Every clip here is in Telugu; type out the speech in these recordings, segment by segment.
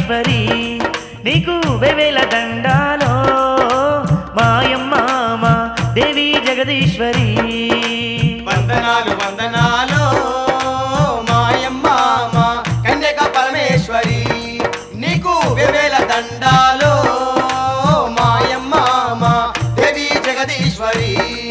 పరమేశ్వరి నీకు వెవేల దండాలో మాయమ్మ మా దేవి జగదీశ్వరి వందనాలు వందనాలు మాయమ్మ మా కన్యక పరమేశ్వరి నీకు వెవేల దండాలు మాయమ్మ మా దేవి జగదీశ్వరి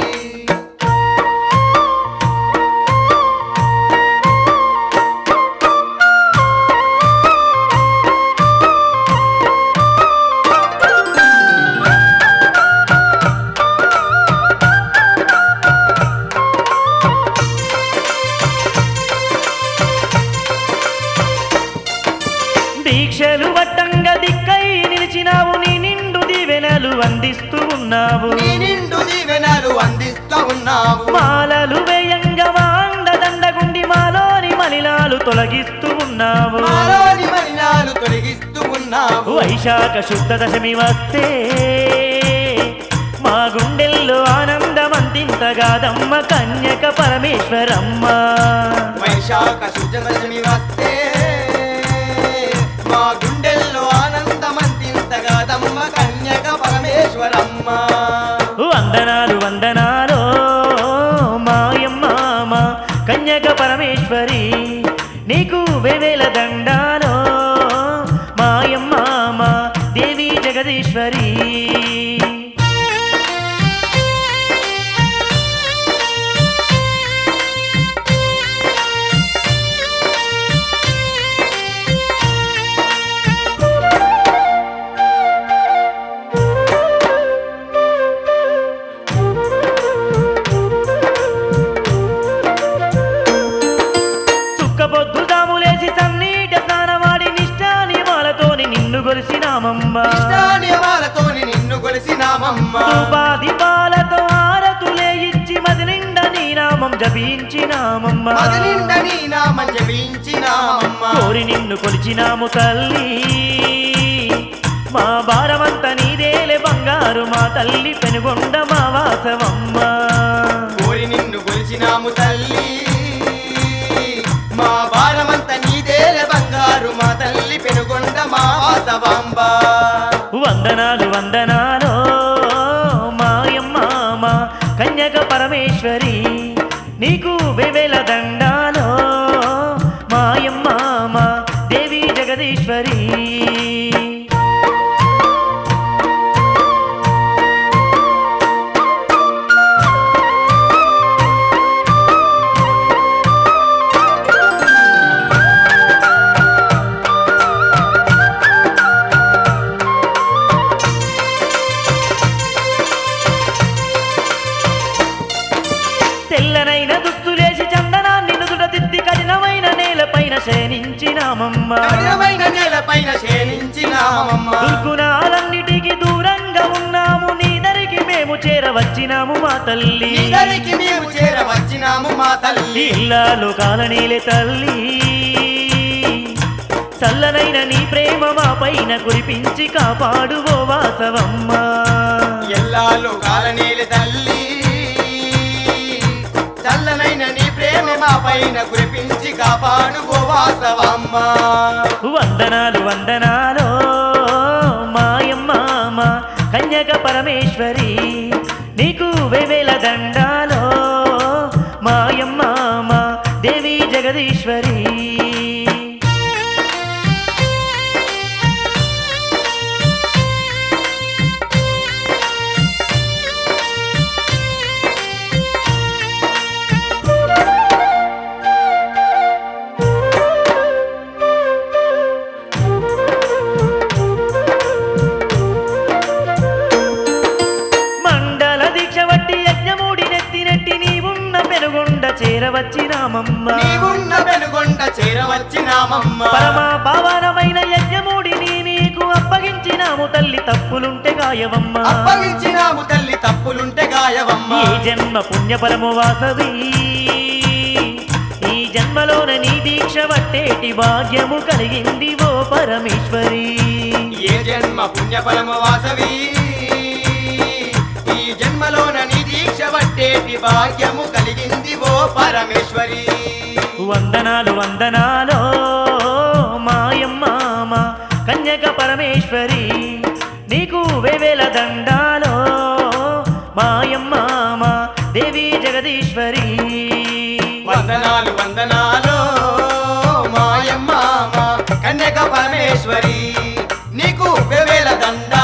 దీక్షలు వట్టంగా దిక్కై నిలిచినావు నీ నిండు దీవెనలు అందిస్తూ ఉన్నావు నీ నిండు దీవెనలు అందిస్తూ ఉన్నావు మాలలు వేయంగా మాండ దండగుండి మాలోని మలినాలు తొలగిస్తూ ఉన్నావు మాలోని మలినాలు తొలగిస్తూ ఉన్నావు వైశాఖ శుద్ధ దశమి వస్తే మా గుండెల్లో ఆనందమంతింతగాదమ్మ కన్యక పరమేశ్వరమ్మ వైశాఖ శుద్ధదశమి వస్తే మా గుండెల్లో ఆనందమంతింతగా దమ్మ కన్యక పరమేశ్వరమ్మ వందనాలు వందనాలు మాయమ్మ మా కన్యక పరమేశ్వరి నీకు వేవేల దండాలో మాయమ్మ మా దేవి జగదీశ్వరి సుక్కబొద్దు దాములేసి సన్నీట స్నానమాడి నిష్ఠా నియమాలతోని నిన్ను గొలిసినామమ్మ ఇష్టానియమాలతోని నిన్ను కొలిసినామమ్మ ఉపాధి పాలతో ఆరతులే ఇచ్చి మది నిండా నీ నామం జపించినామమ్మ మదినిండ నీ నామం జపించినామమ్మ కోరి నిన్ను కొలిచినాము తల్లి మా భారమంత నీదేలే బంగారు మా తల్లి పెనుగొండ మా వాసవమ్మ కోరి నిన్ను కొలిచినాము తల్లి మా భారమంత నీదేల బంగారు మా తల్లి పెనుగొండ మా వాసవాంబ వందనాలు వందనాలు మాయమ్మ మా కన్యక పరమేశ్వరి నీకు వెవెల దండాలో మాయమ్మ మా దేవి జగదీశ్వరి తెల్లనైన దుస్తులేసి చందనాన్ని నుదుట దిద్ది కఠినమైన నేలపైన శయనించినామమ్మ కఠినమైన నేలపైన శయనించినామమ్మ దుర్గుణాలన్నిటికీ దూరంగా ఉన్నాము నీ దరికి మేము చేరవచ్చినాము మా తల్లి ఇద్దరికి మేము చేరవచ్చినాము మా తల్లి ఇల్లాలు కాలనీలే తల్లి చల్లనైన నీ ప్రేమ మా పైన కురిపించి కాపాడు ఓ వాసవమ్మ ఎల్లాలు కాలనీలి తల్లి చల్లనైన నీ ప్రేమ మా పైన కురిపించి కాపాడు ఓ వాసవమ్మ వందనాలు వందనాలు మాయమ్మ మా కన్యక పరమేశ్వరి నీకు వెవేల దండాలో మాయమ్మ మా దేవి జగదీశ్వరి మండల దీక్ష వట్టి యజ్ఞమూడి నెత్తి నెట్టి నీవున్న పెనుగొండ చేరవచ్చినామమ్మ నీవున్న వెనుగొండ చేరవచ్చినామమ్మ పరమా పావనమైన యజ్ఞమూడిని నీకు అప్పగించినాము తల్లి తప్పులుంటే గాయవమ్మ అప్పగించినాము తల్లి తప్పులుంటే గాయవమ్మ ఈ జన్మ పుణ్యపరము వాసవి ఈ జన్మలోన నీ దీక్ష వట్టేటి భాగ్యము కలిగింది ఓ పరమేశ్వరి ఏ జన్మ పుణ్యఫలము వాసవి ఈ జన్మలోన నీ దీక్ష పట్టేటి భాగ్యము కలిగింది ఓ పరమేశ్వరి వందనాలు వందనాలు మాయమ్మ మా కన్య పరమేశ్వరి నీకు వేవేల దండాలో మాయమ్మ మా దేవి జగదీశ్వరి వందనాలు వందనాలు మాయమ్మ మా కన్యక పరమేశ్వరి నీకు వేవేల దండ